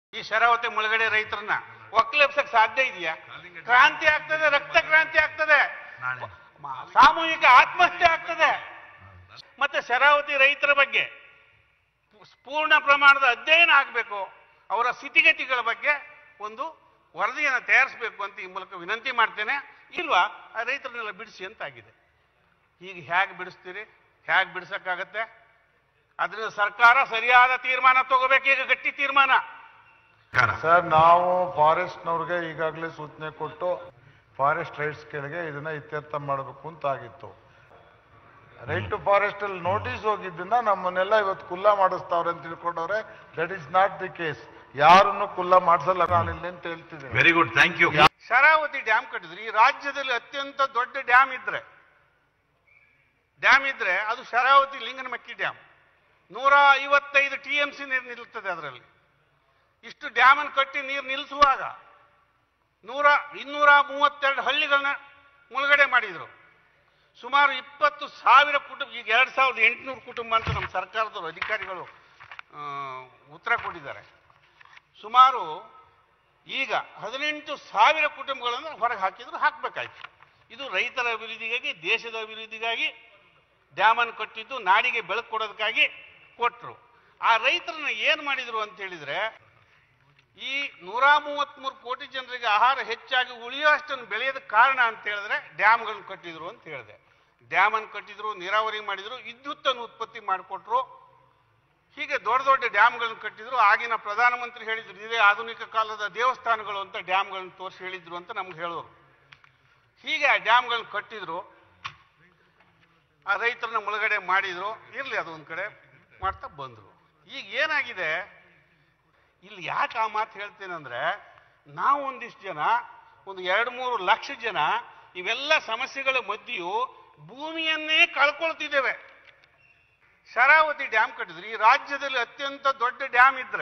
ಈ ಶರಾವತಿ ಮುಳುಗಡೆ ರೈತರನ್ನ ಒಕ್ಕಲೆಬ್ಸಕ್ ಸಾಧ್ಯ ಇದೆಯಾ ಕ್ರಾಂತಿ ಆಗ್ತದೆ ರಕ್ತ ಕ್ರಾಂತಿ ಆಗ್ತದೆ ಮ- ಸಾಮೂಹಿಕ ಆತ್ಮಹತ್ಯೆ ಆಗ್ತದೆ ಮತ್ತೆ ಶರಾವತಿ ರೈತರ ಬಗ್ಗೆ ಪೂರ್ಣ ಪ್ರಮಾಣದ ಅಧ್ಯಯನ ಆಗಬೇಕು ಅವರ ಸ್ಥಿತಿಗತಿಗಳ ಬಗ್ಗೆ ಒಂದು ವರದಿಯನ್ನು ತಯಾರಿಸಬೇಕು ಅಂತ ಈ ಮೂಲಕ ವಿನಂತಿ ಮಾಡ್ತೇನೆ ಇಲ್ವಾ ಆ ರೈತರನ್ನೆಲ್ಲ ಬಿಡಿಸಿ ಅಂತಾಗಿದೆ ಈಗ ಹೇಗೆ ಬಿಡಿಸ್ತೀರಿ ಹೇಗೆ ಬಿಡಿಸಕ್ಕಾಗತ್ತೆ ಅದರಿಂದ ಸರ್ಕಾರ ಸರಿಯಾದ ತೀರ್ಮಾನ ತಗೋಬೇಕು ಈಗ ಗಟ್ಟಿ ತೀರ್ಮಾನ ಸರ್ ನಾವು ಫಾರೆಸ್ಟ್ನವ್ರಿಗೆ ಈಗಾಗಲೇ ಸೂಚನೆ ಕೊಟ್ಟು ಫಾರೆಸ್ಟ್ ರೈಟ್ಸ್ ಕೆಳಗೆ ಇದನ್ನ ಇತ್ಯರ್ಥ ಮಾಡಬೇಕು ಅಂತ ಆಗಿತ್ತು ರೈಟ್ ಟು ಫಾರೆಸ್ಟ್ ಅಲ್ಲಿ ನೋಟಿಸ್ ಹೋಗಿದ್ದನ್ನ ನಮ್ಮನ್ನೆಲ್ಲ ಇವತ್ತು ಕುಲ್ಲ ಮಾಡಿಸ್ತಾವ್ರೆ ಅಂತ ತಿಳ್ಕೊಂಡವ್ರೆ that is not the case ಯಾರನ್ನು ಕುಲ್ಲ ಮಾಡಿಸಲ್ಲ ನಾನು ಇಲ್ಲಿ ಅಂತ ಹೇಳ್ತಿದ್ದೀನಿ very good thank you Sharavathi dam ಕಟ್ಟಿದ್ರು ಈ ರಾಜ್ಯದಲ್ಲಿ ಅತ್ಯಂತ ದೊಡ್ಡ ಡ್ಯಾಮ್ ಇದ್ರೆ ಡ್ಯಾಮ್ ಇದ್ರೆ ಅದು ಶರಾವತಿ ಲಿಂಗನಮಕ್ಕಿ ಡ್ಯಾಮ್ ನೂರ ಐವತ್ತೈದು ಟಿ ಎಂ ಸಿ ನೀರು ನಿಲ್ಲುತ್ತದೆ ಅದರಲ್ಲಿ ಇಷ್ಟು ಡ್ಯಾಮ್ ಅನ್ನು ಕಟ್ಟಿ ನೀರು ನಿಲ್ಲಿಸುವಾಗ ನೂರ ಇನ್ನೂರ ಮೂವತ್ತೆರಡು ಹಳ್ಳಿಗಳನ್ನ ಮುಳುಗಡೆ ಮಾಡಿದ್ರು ಸುಮಾರು ಇಪ್ಪತ್ತು ಸಾವಿರ ಕುಟುಂಬ ಈಗ ಎರಡು ಸಾವಿರದ ಎಂಟುನೂರು ಕುಟುಂಬ ಅಂತ ನಮ್ಮ ಸರ್ಕಾರದವರು ಅಧಿಕಾರಿಗಳು ಆ, ಉತ್ತರ ಕೊಟ್ಟಿದ್ದಾರೆ ಸುಮಾರು ಈಗ ಹದಿನೆಂಟು ಸಾವಿರ ಕುಟುಂಬಗಳನ್ನು ಹೊರಗೆ ಹಾಕಿದ್ರು ಹಾಕಬೇಕಾಯ್ತು ಇದು ರೈತರ ಅಭಿವೃದ್ಧಿಗಾಗಿ ದೇಶದ ಅಭಿವೃದ್ಧಿಗಾಗಿ ಡ್ಯಾಮನ್ನು ಕಟ್ಟಿದ್ದು ನಾಡಿಗೆ ಬೆಳಕು ಕೊಡೋದಕ್ಕಾಗಿ ಕೊಟ್ಟರು ಆ ರೈತರನ್ನ ಏನು ಮಾಡಿದ್ರು ಅಂತ ಹೇಳಿದ್ರೆ ಈ ನೂರ ಮೂವತ್ಮೂರು ಕೋಟಿ ಜನರಿಗೆ ಆಹಾರ ಹೆಚ್ಚಾಗಿ ಉಳಿಯುವಷ್ಟನ್ನು ಬೆಳೆಯೋದ ಕಾರಣ ಅಂತ ಹೇಳಿದ್ರೆ ಡ್ಯಾಮ್ಗಳನ್ನು ಕಟ್ಟಿದ್ರು ಅಂತ ಹೇಳಿದೆ ಡ್ಯಾಮನ್ನು ಕಟ್ಟಿದ್ರು ನೀರಾವರಿ ಮಾಡಿದ್ರು ವಿದ್ಯುತ್ತನ್ನು ಉತ್ಪತ್ತಿ ಮಾಡಿಕೊಟ್ರು ಹೀಗೆ ದೊಡ್ಡ ದೊಡ್ಡ ಡ್ಯಾಮ್ಗಳನ್ನು ಕಟ್ಟಿದ್ರು ಆಗಿನ ಪ್ರಧಾನಮಂತ್ರಿ ಹೇಳಿದ್ರು ಇದೇ ಆಧುನಿಕ ಕಾಲದ ದೇವಸ್ಥಾನಗಳು ಅಂತ ಡ್ಯಾಮ್ಗಳನ್ನು ತೋರಿಸಿ ಹೇಳಿದ್ರು ಅಂತ ನಮ್ಗೆ ಹೇಳೋರು ಹೀಗೆ ಆ ಡ್ಯಾಮ್ಗಳನ್ನು ಕಟ್ಟಿದ್ರು ಆ ರೈತರನ್ನ ಮುಳುಗಡೆ ಮಾಡಿದ್ರು ಇರಲಿ ಅದು ಒಂದು ಕಡೆ ಮಾಡ್ತಾ ಬಂದರು ಈಗ ಏನಾಗಿದೆ ಇಲ್ಲಿ ಯಾಕೆ ಆ ಮಾತು ಹೇಳ್ತೇನೆಂದ್ರೆ ನಾವು ಒಂದಿಷ್ಟು ಜನ ಒಂದು ಎರಡು ಮೂರು ಲಕ್ಷ ಜನ ಇವೆಲ್ಲ ಸಮಸ್ಯೆಗಳ ಮಧ್ಯೆಯೂ ಭೂಮಿಯನ್ನೇ ಕಳ್ಕೊಳ್ತಿದ್ದೇವೆ ಶರಾವತಿ ಡ್ಯಾಮ್ ಕಟ್ಟಿದ್ರು ಈ ರಾಜ್ಯದಲ್ಲಿ ಅತ್ಯಂತ ದೊಡ್ಡ ಡ್ಯಾಮ್ ಇದ್ರೆ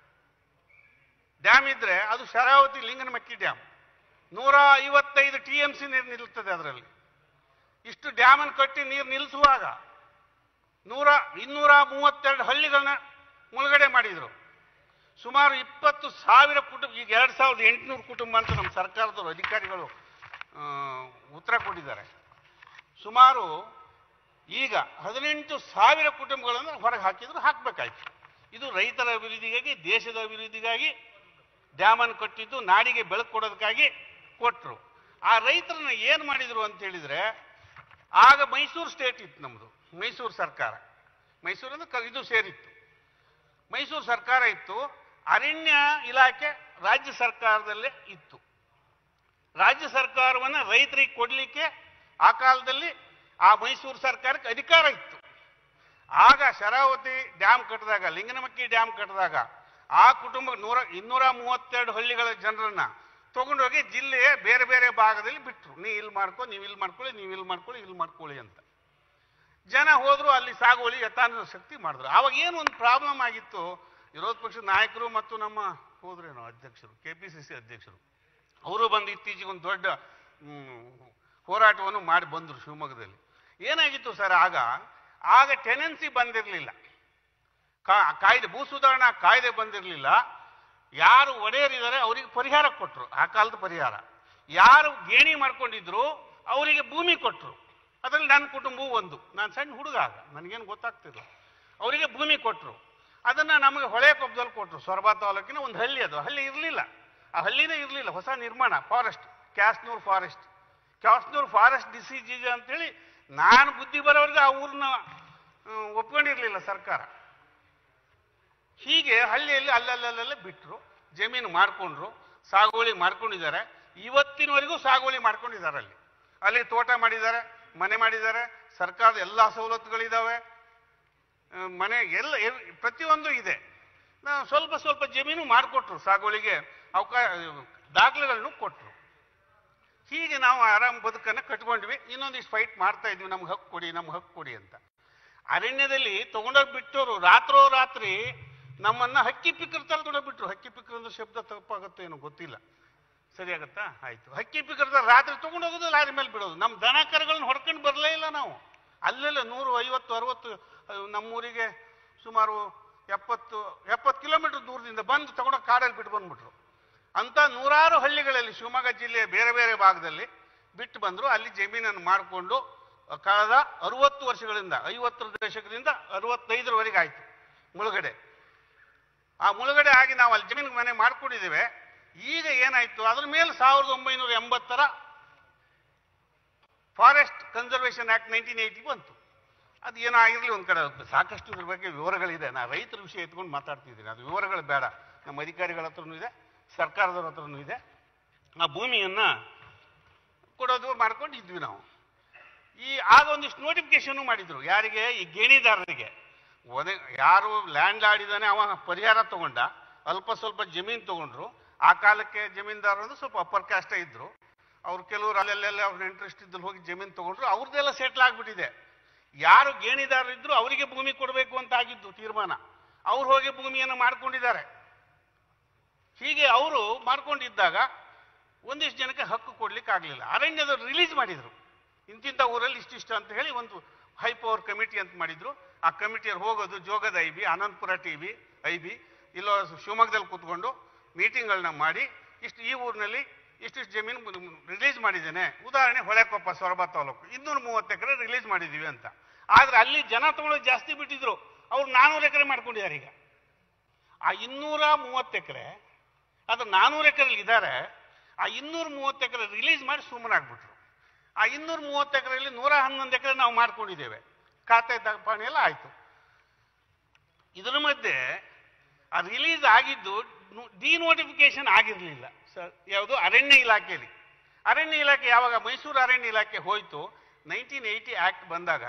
ಡ್ಯಾಮ್ ಇದ್ರೆ ಅದು ಶರಾವತಿ ಲಿಂಗನಮಕ್ಕಿ ಡ್ಯಾಮ್ ನೂರ ಐವತ್ತೈದು ಟಿ ಎಂ ಸಿ ನೀರು ನಿಲ್ಲುತ್ತದೆ ಅದರಲ್ಲಿ ಇಷ್ಟು ಡ್ಯಾಮನ್ನು ಕಟ್ಟಿ ನೀರು ನಿಲ್ಲಿಸುವಾಗ ನೂರ ಇನ್ನೂರ ಮೂವತ್ತೆರಡು ಹಳ್ಳಿಗಳನ್ನ ಮುಳುಗಡೆ ಮಾಡಿದ್ರು ಸುಮಾರು ಇಪ್ಪತ್ತು ಸಾವಿರ ಕುಟುಂಬ ಈಗ ಎರಡು ಸಾವಿರದ ಎಂಟುನೂರು ಕುಟುಂಬ ಅಂತ ನಮ್ಮ ಸರ್ಕಾರದವರು ಅಧಿಕಾರಿಗಳು ಆ, ಉತ್ತರ ಕೊಟ್ಟಿದ್ದಾರೆ ಸುಮಾರು ಈಗ ಹದಿನೆಂಟು ಸಾವಿರ ಕುಟುಂಬಗಳನ್ನು ಹೊರಗೆ ಹಾಕಿದ್ರು ಹಾಕಬೇಕಾಯ್ತು ಇದು ರೈತರ ಅಭಿವೃದ್ಧಿಗಾಗಿ ದೇಶದ ಅಭಿವೃದ್ಧಿಗಾಗಿ ಡ್ಯಾಮನ್ನು ಕಟ್ಟಿದ್ದು ನಾಡಿಗೆ ಬೆಳಕು ಕೊಡೋದಕ್ಕಾಗಿ ಕೊಟ್ಟರು ಆ ರೈತರನ್ನ ಏನು ಮಾಡಿದ್ರು ಅಂತ ಹೇಳಿದ್ರೆ ಆಗ ಮೈಸೂರು ಸ್ಟೇಟ್ ಇತ್ತು ನಮ್ಮದು ಮೈಸೂರು ಸರ್ಕಾರ ಮೈಸೂರು ಅಂದ್ರೆ ಕ- ಇದು ಸೇರಿತ್ತು ಮೈಸೂರು ಸರ್ಕಾರ ಇತ್ತು ಅರಣ್ಯ ಇಲಾಖೆ ರಾಜ್ಯ ಸರ್ಕಾರದಲ್ಲೇ ಇತ್ತು ರಾಜ್ಯ ಸರ್ಕಾರವನ್ನು ರೈತರಿಗೆ ಕೊಡಲಿಕ್ಕೆ ಆ ಕಾಲದಲ್ಲಿ ಆ ಮೈಸೂರು ಸರ್ಕಾರಕ್ಕೆ ಅಧಿಕಾರ ಇತ್ತು ಆಗ ಶರಾವತಿ ಡ್ಯಾಮ್ ಕಟ್ಟಿದಾಗ ಲಿಂಗನಮಕ್ಕಿ ಡ್ಯಾಮ್ ಕಟ್ಟಿದಾಗ ಆ ಕುಟುಂಬ ನೂರ ಇನ್ನೂರ ಮೂವತ್ತೆರಡು ಹಳ್ಳಿಗಳ ಜನರನ್ನ ತಗೊಂಡೋಗಿ ಜಿಲ್ಲೆಯ ಬೇರೆ ಬೇರೆ ಭಾಗದಲ್ಲಿ ಬಿಟ್ಟರು ನೀ ಇಲ್ಲಿ ಮಾಡ್ಕೊ ನೀವು ಇಲ್ಲಿ ಮಾಡ್ಕೊಳ್ಳಿ ನೀವು ಇಲ್ಲಿ ಮಾಡ್ಕೊಳ್ಳಿ ಇಲ್ಲಿ ಮಾಡ್ಕೊಳ್ಳಿ ಅಂತ ಜನ ಹೋದ್ರು ಅಲ್ಲಿ ಸಾಗುವಳಿ ಯಥಾನ ಶಕ್ತಿ ಮಾಡಿದ್ರು ಆವಾಗ ಏನು ಒಂದು ಪ್ರಾಬ್ಲಮ್ ಆಗಿತ್ತು ವಿರೋಧ ಪಕ್ಷದ ನಾಯಕರು ಮತ್ತು ನಮ್ಮ ಹೋದ್ರೇನೋ ಅಧ್ಯಕ್ಷರು ಕೆ ಪಿ ಸಿ ಸಿ ಅಧ್ಯಕ್ಷರು ಅವರು ಬಂದು ಇತ್ತೀಚೆಗೆ ಒಂದು ದೊಡ್ಡ ಮ್, ಹೋರಾಟವನ್ನು ಮಾಡಿ ಬಂದರು ಶಿವಮೊಗ್ಗದಲ್ಲಿ ಏನಾಗಿತ್ತು ಸರ್ ಆಗ ಆಗ ಟೆನೆನ್ಸಿ ಬಂದಿರಲಿಲ್ಲ ಕಾಯ್ದೆ ಭೂ ಸುಧಾರಣಾ ಕಾಯ್ದೆ ಬಂದಿರಲಿಲ್ಲ ಯಾರು ಒಡೆಯರಿದ್ದಾರೆ ಅವರಿಗೆ ಪರಿಹಾರ ಕೊಟ್ಟರು ಆ ಕಾಲದ ಪರಿಹಾರ ಯಾರು ಗೇಣಿ ಮಾಡ್ಕೊಂಡಿದ್ರು ಅವರಿಗೆ ಭೂಮಿ ಕೊಟ್ಟರು ಅದರಲ್ಲಿ ನನ್ನ ಕುಟುಂಬವೂ ಒಂದು ನಾನು ಸಣ್ಣ ಹುಡುಗ ಆಗ ನನಗೇನು ಗೊತ್ತಾಗ್ತಿಲ್ಲ ಅವರಿಗೆ ಭೂಮಿ ಕೊಟ್ಟರು ಅದನ್ನ ನಮಗೆ ಹೊಳೆ ಕೊಪ್ಪದಲ್ಲಿ ಕೊಟ್ಟರು ಸೊರಬ ತಾಲೂಕಿನ ಒಂದು ಹಳ್ಳಿ ಅದು ಹಳ್ಳಿ ಇರಲಿಲ್ಲ ಆ ಹಳ್ಳಿನೇ ಇರಲಿಲ್ಲ ಹೊಸ ನಿರ್ಮಾಣ forest Kyasanur forest Kyasanur forest disease ಅಂತೇಳಿ ನಾನು ಬುದ್ಧಿ ಬರೋವರೆಗೆ ಆ ಊರನ್ನ ಒಪ್ಕೊಂಡಿರಲಿಲ್ಲ ಸರ್ಕಾರ ಹೀಗೆ ಹಳ್ಳಿಯಲ್ಲಿ ಅಲ್ಲಲ್ಲಲ್ಲೇ ಬಿಟ್ಟರು ಜಮೀನು ಮಾಡ್ಕೊಂಡ್ರು ಸಾಗುವಳಿ ಮಾಡ್ಕೊಂಡಿದ್ದಾರೆ ಇವತ್ತಿನವರೆಗೂ ಸಾಗುವಳಿ ಮಾಡ್ಕೊಂಡಿದ್ದಾರೆ ಅಲ್ಲಿ ಅಲ್ಲಿ ತೋಟ ಮಾಡಿದ್ದಾರೆ ಮನೆ ಮಾಡಿದ್ದಾರೆ ಸರ್ಕಾರದ ಎಲ್ಲ ಸವಲತ್ತುಗಳಿದ್ದಾವೆ ಆ, ಮನೆ ಎಲ್ಲ ಎಲ್- ಪ್ರತಿಯೊಂದು ಇದೆ ನಾ- ಸ್ವಲ್ಪ ಸ್ವಲ್ಪ ಜಮೀನು ಮಾಡಿಕೊಟ್ರು ಸಾಗುವಳಿಗೆ ಅವಕಾಶ ದಾಖಲೆಗಳನ್ನು ಕೊಟ್ಟರು ಹೀಗೆ ನಾವು ಆರಾಮ್ ಬದುಕನ್ನು ಕಟ್ಕೊಂಡ್ವಿ ಇನ್ನೊಂದಿಷ್ಟು ಫೈಟ್ ಮಾಡ್ತಾ ಇದ್ವಿ ನಮ್ಗೆ ಹಕ್ಕು ಕೊಡಿ ನಮ್ಗೆ ಹಕ್ಕು ಕೊಡಿ ಅಂತ ಅರಣ್ಯದಲ್ಲಿ ತಗೊಂಡೋಗಿ ಬಿಟ್ಟವರು ರಾತ್ರೋ ರಾತ್ರಿ ನಮ್ಮನ್ನ ಹಕ್ಕಿ ಪಿಕ್ಕರ್ ತರ ತಗೊಂಡೋಗಿ ಬಿಟ್ರು ಹಕ್ಕಿ ಪಿಕ್ಕರ್ ಅಂದ್ರೆ ಶಬ್ದ ತಪ್ಪಾಗುತ್ತೋ ಏನೋ ಗೊತ್ತಿಲ್ಲ ಸರಿಯಾಗತ್ತಾ ಆಯ್ತು ಹಕ್ಕಿ ಪಿಕ್ಕರ್ ತರ ರಾತ್ರಿ ತಗೊಂಡೋಗೋದು ಲಾರಿ ಮೇಲೆ ಬಿಡೋದು ನಮ್ಮ ದನ ಕರುಗಳನ್ನ ಹೊಡ್ಕೊಂಡು ಬರಲೇ ಇಲ್ಲ ನಾವು ಅಲ್ಲೆಲ್ಲ ನೂರು ಐವತ್ತು ಅರವತ್ತು ಅಹ್, ನಮ್ಮೂರಿಗೆ ಸುಮಾರು ಎಪ್ಪತ್ತು ಎಪ್ಪತ್ತು ಕಿಲೋಮೀಟರ್ ದೂರದಿಂದ ಬಂದು ತಗೊಂಡು ಕಾಡಲ್ಲಿ ಬಿಟ್ಟು ಬಂದ್ಬಿಟ್ರು ಅಂತ ನೂರಾರು ಹಳ್ಳಿಗಳಲ್ಲಿ ಶಿವಮೊಗ್ಗ ಜಿಲ್ಲೆಯ ಬೇರೆ ಬೇರೆ ಭಾಗದಲ್ಲಿ ಬಿಟ್ಟು ಬಂದರು ಅಲ್ಲಿ ಜಮೀನನ್ನು ಮಾಡಿಕೊಂಡು ಕಳೆದ ಅರುವತ್ತು ವರ್ಷಗಳಿಂದ ಐವತ್ತರ ದಶಕದಿಂದ ಅರವತ್ತೈದರವರೆಗೆ ಆಯಿತು ಮುಳುಗಡೆ ಆ ಮುಳುಗಡೆ ಆಗಿ ನಾವು ಅಲ್ಲಿ ಜಮೀನು ಮನೆ ಮಾಡ್ಕೊಂಡಿದ್ದೇವೆ ಈಗ ಏನಾಯ್ತು ಅದ್ರ ಮೇಲೆ ಸಾವಿರದ ಒಂಬೈನೂರ ಎಂಬತ್ತರ forest conservation act nineteen eighty ಬಂತು ಅದು ಏನೋ ಆಗಿರಲಿ ಒಂದು ಕಡೆ ಸಾಕಷ್ಟು ಇದ್ರ ಬಗ್ಗೆ ವಿವರಗಳಿದೆ ನಾ ರೈತರ ವಿಷಯ ಎತ್ಕೊಂಡು ಮಾತಾಡ್ತಿದ್ದೀನಿ ಅದು ವಿವರಗಳು ಬೇಡ ನಮ್ಮ ಅಧಿಕಾರಿಗಳ ಹತ್ರನೂ ಇದೆ ಸರ್ಕಾರದವ್ರ ಹತ್ರನೂ ಇದೆ ಆ ಭೂಮಿಯನ್ನು ಕೊಡೋದು ಮಾಡ್ಕೊಂಡು ಇದ್ವಿ ನಾವು ಈ ಆಗ ಒಂದಿಷ್ಟು ನೋಟಿಫಿಕೇಶನ್ ಮಾಡಿದ್ರು ಯಾರಿಗೆ ಈ ಗೇಣಿದಾರರಿಗೆ ಒದೆ ಯಾರು ಲ್ಯಾಂಡ್ ಆಡಿದಾನೆ ಅವ ಪರಿಹಾರ ತಗೊಂಡ ಅಲ್ಪ ಸ್ವಲ್ಪ ಜಮೀನು ತಗೊಂಡ್ರು ಆ ಕಾಲಕ್ಕೆ ಜಮೀನ್ದಾರರು ಸ್ವಲ್ಪ ಅಪ್ಪರ್ ಕಾಸ್ಟ್ ಇದ್ರು ಅವ್ರು ಕೆಲವರು ಅಲ್ಲೆಲ್ಲ ಅವ್ರ ಇಂಟ್ರೆಸ್ಟ್ ಇದ್ದಲ್ಲಿ ಹೋಗಿ ಜಮೀನು ತಗೊಂಡ್ರು ಅವ್ರದ್ದೆಲ್ಲ ಸೆಟ್ಲ್ ಆಗ್ಬಿಟ್ಟಿದೆ ಯಾರು ಗೇಣಿದಾರರು ಇದ್ರು ಅವರಿಗೆ ಭೂಮಿ ಕೊಡಬೇಕು ಅಂತ ಆಗಿದ್ದು ತೀರ್ಮಾನ ಅವ್ರು ಹೋಗಿ ಭೂಮಿಯನ್ನು ಮಾಡ್ಕೊಂಡಿದ್ದಾರೆ ಹೀಗೆ ಅವರು ಮಾಡ್ಕೊಂಡಿದ್ದಾಗ ಒಂದಿಷ್ಟು ಜನಕ್ಕೆ ಹಕ್ಕು ಕೊಡ್ಲಿಕ್ಕೆ ಆಗಲಿಲ್ಲ ಅರಣ್ಯದವ್ರು ರಿಲೀಸ್ ಮಾಡಿದ್ರು ಇಂತಿಂಥ ಊರಲ್ಲಿ ಇಷ್ಟಿಷ್ಟು ಅಂತ ಹೇಳಿ ಒಂದು ಹೈ ಪವರ್ ಕಮಿಟಿ ಅಂತ ಮಾಡಿದ್ರು ಆ ಕಮಿಟಿಯವ್ರು ಹೋಗೋದು ಜೋಗದ I B Anantapura T B I B ಇಲ್ಲೋ ಶಿವಮೊಗ್ಗದಲ್ಲಿ ಕೂತ್ಕೊಂಡು ಮೀಟಿಂಗ್ಗಳನ್ನ ಮಾಡಿ ಇಷ್ಟು ಈ ಊರಿನಲ್ಲಿ ಇಷ್ಟಿಷ್ಟು ಜಮೀನು ರಿಲೀಸ್ ಮಾಡಿದ್ದೇನೆ ಉದಾಹರಣೆ ಹೊಳೆಕೊಪ್ಪ ಸೊರಬ ತಾಲೂಕು ಇನ್ನೂರ ಮೂವತ್ತು ಎಕರೆ ರಿಲೀಸ್ ಮಾಡಿದ್ದೀವಿ ಅಂತ ಆದ್ರೆ ಅಲ್ಲಿ ಜನ ತಗೊಳ್ಳೋದು ಜಾಸ್ತಿ ಬಿಟ್ಟಿದ್ರು ಅವ್ರು ನಾನ್ನೂರು ಎಕರೆ ಮಾಡ್ಕೊಂಡಿದ್ದಾರೆ ಈಗ ಆ ಇನ್ನೂರ ಮೂವತ್ತು ಎಕರೆ ಅದು ನಾನ್ನೂರು ಎಕರೆಲಿ ಇದ್ದಾರೆ ಆ ಇನ್ನೂರ ಮೂವತ್ತು ಎಕರೆ ರಿಲೀಸ್ ಮಾಡಿ ಸುಮ್ಮನಾಗ್ಬಿಟ್ರು ಆ ಇನ್ನೂರ ಮೂವತ್ತು ಎಕರೆಯಲ್ಲಿ ನೂರ ಹನ್ನೊಂದು ಎಕರೆ ನಾವು ಮಾಡ್ಕೊಂಡಿದ್ದೇವೆ ಖಾತೆ ಪಾಣಿ ಎಲ್ಲ ಆಯಿತು ಇದರ ಮಧ್ಯೆ ಆ ರಿಲೀಸ್ ಆಗಿದ್ದು ಡಿನೋಟಿಫಿಕೇಶನ್ ಆಗಿರಲಿಲ್ಲ ಸರ್ ಯಾವುದು ಅರಣ್ಯ ಇಲಾಖೆಯಲ್ಲಿ ಅರಣ್ಯ ಇಲಾಖೆ ಯಾವಾಗ ಮೈಸೂರು ಅರಣ್ಯ ಇಲಾಖೆ ಹೋಯಿತು ನೈನ್ಟೀನ್ ಏಯ್ಟಿ ಆಕ್ಟ್ ಬಂದಾಗ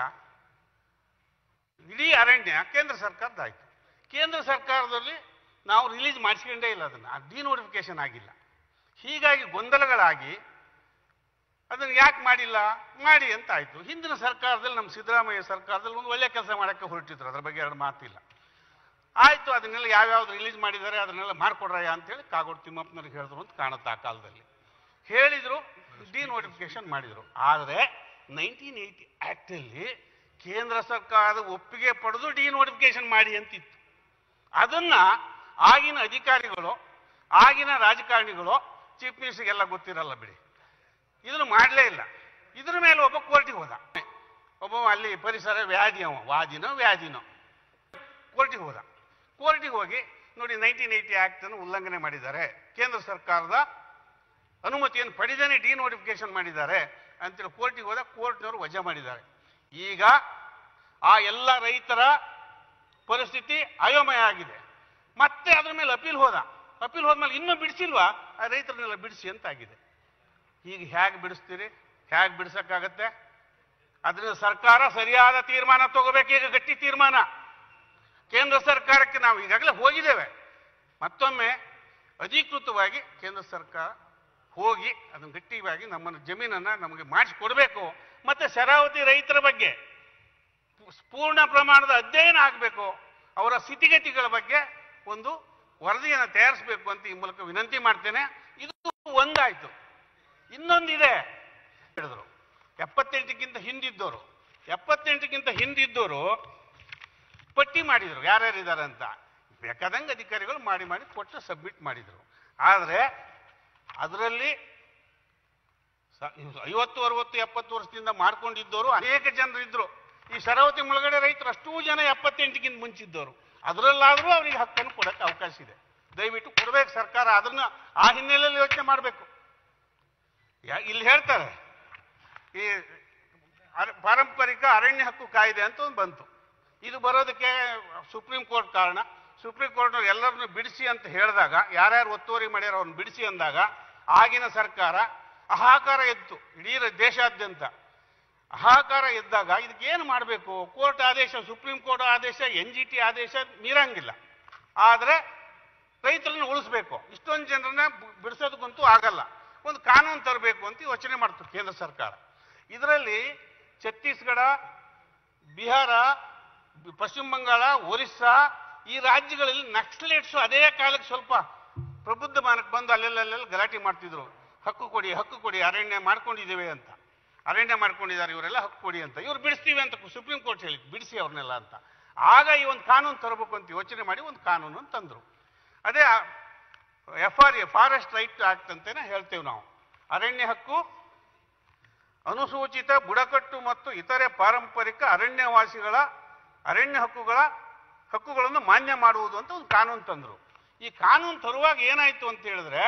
ಇಡೀ ಅರಣ್ಯ ಕೇಂದ್ರ ಸರ್ಕಾರದಾಯಿತು ಕೇಂದ್ರ ಸರ್ಕಾರದಲ್ಲಿ ನಾವು ರಿಲೀಸ್ ಮಾಡಿಸ್ಕೊಂಡೇ ಇಲ್ಲ ಅದನ್ನು ಡಿನೋಟಿಫಿಕೇಶನ್ ಆಗಿಲ್ಲ ಹೀಗಾಗಿ ಗೊಂದಲಗಳಾಗಿ ಅದನ್ನು ಯಾಕೆ ಮಾಡಿಲ್ಲ ಮಾಡಿ ಅಂತ ಆಯಿತು ಹಿಂದಿನ ಸರ್ಕಾರದಲ್ಲಿ ನಮ್ಮ ಸಿದ್ದರಾಮಯ್ಯ ಸರ್ಕಾರದಲ್ಲಿ ಒಂದು ಒಳ್ಳೆ ಕೆಲಸ ಮಾಡೋಕ್ಕೆ ಹೊರಟಿದ್ರು ಅದ್ರ ಬಗ್ಗೆ ಎರಡು ಮಾತಿಲ್ಲ ಆಯಿತು ಅದನ್ನೆಲ್ಲ ಯಾವ್ಯಾವ್ದು ರಿಲೀಸ್ ಮಾಡಿದ್ದಾರೆ ಅದನ್ನೆಲ್ಲ ಮಾಡ್ಕೊಡ್ರಯ್ಯ ಅಂತೇಳಿ ಕಾಗೋಡು ತಿಮ್ಮಪ್ಪನವ್ರಿಗೆ ಹೇಳಿದ್ರು ಅಂತ ಕಾಣುತ್ತೆ ಆ ಕಾಲದಲ್ಲಿ ಹೇಳಿದರು ಡಿನೋಟಿಫಿಕೇಶನ್ ಮಾಡಿದರು ಆದರೆ ನೈನ್ಟೀನ್ ಏಯ್ಟಿ ಆ್ಯಕ್ಟಲ್ಲಿ ಕೇಂದ್ರ ಸರ್ಕಾರದ ಒಪ್ಪಿಗೆ ಪಡೆದು ಡಿನೋಟಿಫಿಕೇಶನ್ ಮಾಡಿ ಅಂತಿತ್ತು ಅದನ್ನ ಆಗಿನ ಅಧಿಕಾರಿಗಳು ಆಗಿನ ರಾಜಕಾರಣಿಗಳು ಚೀಫ್ ಮಿನಿಸ್ಟರ್ಗೆಲ್ಲ ಗೊತ್ತಿರಲ್ಲ ಬಿಡಿ ಇದನ್ನು ಮಾಡಲೇ ಇಲ್ಲ ಇದ್ರ ಮೇಲೆ ಒಬ್ಬ ಕೋರ್ಟಿಗೆ ಹೋದ ಒಬ್ಬ ಅಲ್ಲಿ ಪರಿಸರ ವ್ಯಾಧಿ ಅವ ವಾದಿನೋ ವ್ಯಾಧಿನೋ ಕೋರ್ಟಿಗೆ ಹೋದ ಕೋರ್ಟಿಗೆ ಹೋಗಿ ನೋಡಿ ನೈನ್ಟೀನ್ ಏಯ್ಟಿ ಅನ್ನು ಉಲ್ಲಂಘನೆ ಮಾಡಿದ್ದಾರೆ ಕೇಂದ್ರ ಸರ್ಕಾರದ ಅನುಮತಿಯನ್ನು ಪಡೆದೇನೆ ಡಿನೋಟಿಫಿಕೇಶನ್ ಮಾಡಿದ್ದಾರೆ ಅಂತೇಳಿ ಕೋರ್ಟಿಗೆ ಹೋದ ಕೋರ್ಟ್ನವರು ವಜಾ ಮಾಡಿದ್ದಾರೆ ಈಗ ಆ ಎಲ್ಲ ರೈತರ ಪರಿಸ್ಥಿತಿ ಅಯೋಮಯ ಆಗಿದೆ ಮತ್ತೆ ಅದ್ರ ಮೇಲೆ ಅಪೀಲ್ ಹೋದ ಅಪೀಲ್ ಹೋದ್ಮೇಲೆ ಇನ್ನೂ ಬಿಡಿಸಿಲ್ವಾ ಆ ರೈತರನ್ನೆಲ್ಲ ಬಿಡಿಸಿ ಅಂತ ಆಗಿದೆ ಈಗ ಹೇಗೆ ಬಿಡಿಸ್ತೀರಿ ಹೇಗೆ ಬಿಡಿಸಕ್ಕಾಗತ್ತೆ ಅದರಿಂದ ಸರ್ಕಾರ ಸರಿಯಾದ ತೀರ್ಮಾನ ತಗೋಬೇಕು ಈಗ ಗಟ್ಟಿ ತೀರ್ಮಾನ ಕೇಂದ್ರ ಸರ್ಕಾರಕ್ಕೆ ನಾವು ಈಗಾಗಲೇ ಹೋಗಿದ್ದೇವೆ ಮತ್ತೊಮ್ಮೆ ಅಧಿಕೃತವಾಗಿ ಕೇಂದ್ರ ಸರ್ಕಾರ ಹೋಗಿ ಅದನ್ನು ಗಟ್ಟಿಯಾಗಿ ನಮ್ಮನ್ನು ಜಮೀನನ್ನು ನಮಗೆ ಮಾಡಿಸಿಕೊಡ್ಬೇಕು ಮತ್ತೆ ಶರಾವತಿ ರೈತರ ಬಗ್ಗೆ ಪೂರ್ಣ ಪ್ರಮಾಣದ ಅಧ್ಯಯನ ಆಗಬೇಕು ಅವರ ಸ್ಥಿತಿಗತಿಗಳ ಬಗ್ಗೆ ಒಂದು ವರದಿಯನ್ನು ತಯಾರಿಸಬೇಕು ಅಂತ ಈ ಮೂಲಕ ವಿನಂತಿ ಮಾಡ್ತೇನೆ ಇದು ಒಂದಾಯ್ತು ಇನ್ನೊಂದಿದೆ ಹೇಳಿದ್ರು ಎಪ್ಪತ್ತೆಂಟಕ್ಕಿಂತ ಹಿಂದಿದ್ದವರು ಎಪ್ಪತ್ತೆಂಟಕ್ಕಿಂತ ಹಿಂದಿದ್ದವರು ಪಟ್ಟಿ ಮಾಡಿದರು ಯಾರ್ಯಾರಿದ್ದಾರೆ ಅಂತ ಬೇಕಾದಂಗೆ ಅಧಿಕಾರಿಗಳು ಮಾಡಿ ಮಾಡಿ ಕೊಟ್ಟು ಸಬ್ಮಿಟ್ ಮಾಡಿದರು ಆದರೆ ಅದರಲ್ಲಿ ಸ- ಐವತ್ತು ಅರವತ್ತು ಎಪ್ಪತ್ತು ವರ್ಷದಿಂದ ಮಾಡ್ಕೊಂಡಿದ್ದವರು ಅನೇಕ ಜನರು ಇದ್ರು ಈ ಶರಾವತಿ ಮುಳುಗಡೆ ರೈತರು ಅಷ್ಟೂ ಜನ ಎಪ್ಪತ್ತೆಂಟಕ್ಕಿಂತ ಮುಂಚಿದ್ದವರು ಅದರಲ್ಲಾದರೂ ಅವರಿಗೆ ಹಕ್ಕನ್ನು ಕೊಡಕ್ಕೆ ಅವಕಾಶ ಇದೆ ದಯವಿಟ್ಟು ಕೊಡಬೇಕು ಸರ್ಕಾರ ಅದನ್ನ ಆ ಹಿನ್ನೆಲೆಯಲ್ಲಿ ಯೋಚನೆ ಮಾಡಬೇಕು ಇಲ್ಲಿ ಹೇಳ್ತಾರೆ ಈ ಅರ- ಪಾರಂಪರಿಕ ಅರಣ್ಯ ಹಕ್ಕು ಕಾಯ್ದೆ ಅಂತ ಒಂದು ಬಂತು ಇದು ಬರೋದಕ್ಕೆ ಸುಪ್ರೀಂ ಕೋರ್ಟ್ ಕಾರಣ ಸುಪ್ರೀಂ ಕೋರ್ಟ್ನವ್ರು ಎಲ್ಲರನ್ನು ಬಿಡಿಸಿ ಅಂತ ಹೇಳಿದಾಗ ಯಾರ್ಯಾರು ಒತ್ತುವರಿ ಮಾಡ್ಯಾರ ಅವ್ರನ್ನ ಬಿಡಿಸಿ ಅಂದಾಗ ಆಗಿನ ಸರ್ಕಾರ ಹಾಹಾಕಾರ ಎತ್ತು ಇಡೀ ರ- ದೇಶಾದ್ಯಂತ ಹಾಹಾಕಾರ ಎದ್ದಾಗ ಇದಕ್ಕೆ ಏನು ಮಾಡಬೇಕು ಕೋರ್ಟ್ ಆದೇಶ ಸುಪ್ರೀಂ ಕೋರ್ಟ್ ಆದೇಶ ಎನ್ ಜಿ ಟಿ ಆದೇಶ ಮೀರಂಗಿಲ್ಲ ಆದರೆ ರೈತರನ್ನು ಉಳಿಸ್ಬೇಕು ಇಷ್ಟೊಂದು ಜನರನ್ನ ಬಿ- ಬಿಡಿಸೋದಕ್ಕಂತೂ ಆಗಲ್ಲ ಒಂದು ಕಾನೂನು ತರಬೇಕು ಅಂತ ಯೋಚನೆ ಮಾಡ್ತು ಕೇಂದ್ರ ಸರ್ಕಾರ ಇದರಲ್ಲಿ ಛತ್ತೀಸ್ಗಢ ಬಿಹಾರ ಬಿ- ಪಶ್ಚಿಮ ಬಂಗಾಳ ಒರಿಸ್ಸಾ ಈ ರಾಜ್ಯಗಳಲ್ಲಿ ನಕ್ಸಲೇಟ್ಸು ಅದೇ ಕಾಲಕ್ಕೆ ಸ್ವಲ್ಪ ಪ್ರಬುದ್ಧ ಮಾನಕ್ಕೆ ಬಂದು ಅಲ್ಲೆಲ್ಲ ಗಲಾಟೆ ಮಾಡ್ತಿದ್ರು ಹಕ್ಕು ಕೊಡಿ ಹಕ್ಕು ಕೊಡಿ ಅರಣ್ಯ ಮಾಡ್ಕೊಂಡಿದ್ದೇವೆ ಅಂತ ಅರಣ್ಯ ಮಾಡ್ಕೊಂಡಿದ್ದಾರೆ ಇವರೆಲ್ಲ ಹಕ್ಕು ಕೊಡಿ ಅಂತ ಇವ್ರು ಬಿಡಿಸ್ತೀವಿ ಅಂತ ಸುಪ್ರೀಂ ಕೋರ್ಟ್ ಹೇಳಿತ್ತು ಬಿಡಿಸಿ ಅವ್ರನ್ನೆಲ್ಲ ಅಂತ ಆಗ ಈ ಒಂದು ಕಾನೂನು ತರಬೇಕು ಅಂತ ಯೋಚನೆ ಮಾಡಿ ಒಂದು ಕಾನೂನು ತಂದರು ಅದೇ F R A forest right act ಅಂತೇನೆ ಹೇಳ್ತೇವೆ ನಾವು ಅರಣ್ಯ ಹಕ್ಕು ಅನುಸೂಚಿತ ಬುಡಕಟ್ಟು ಮತ್ತು ಇತರೆ ಪಾರಂಪರಿಕ ಅರಣ್ಯವಾಸಿಗಳ ಅರಣ್ಯ ಹಕ್ಕುಗಳ ಹಕ್ಕುಗಳನ್ನು ಮಾನ್ಯ ಮಾಡುವುದು ಅಂತ ಒಂದು ಕಾನೂನು ತಂದರು ಈ ಕಾನೂನು ತರುವಾಗ ಏನಾಯ್ತು ಅಂತ ಹೇಳಿದ್ರೆ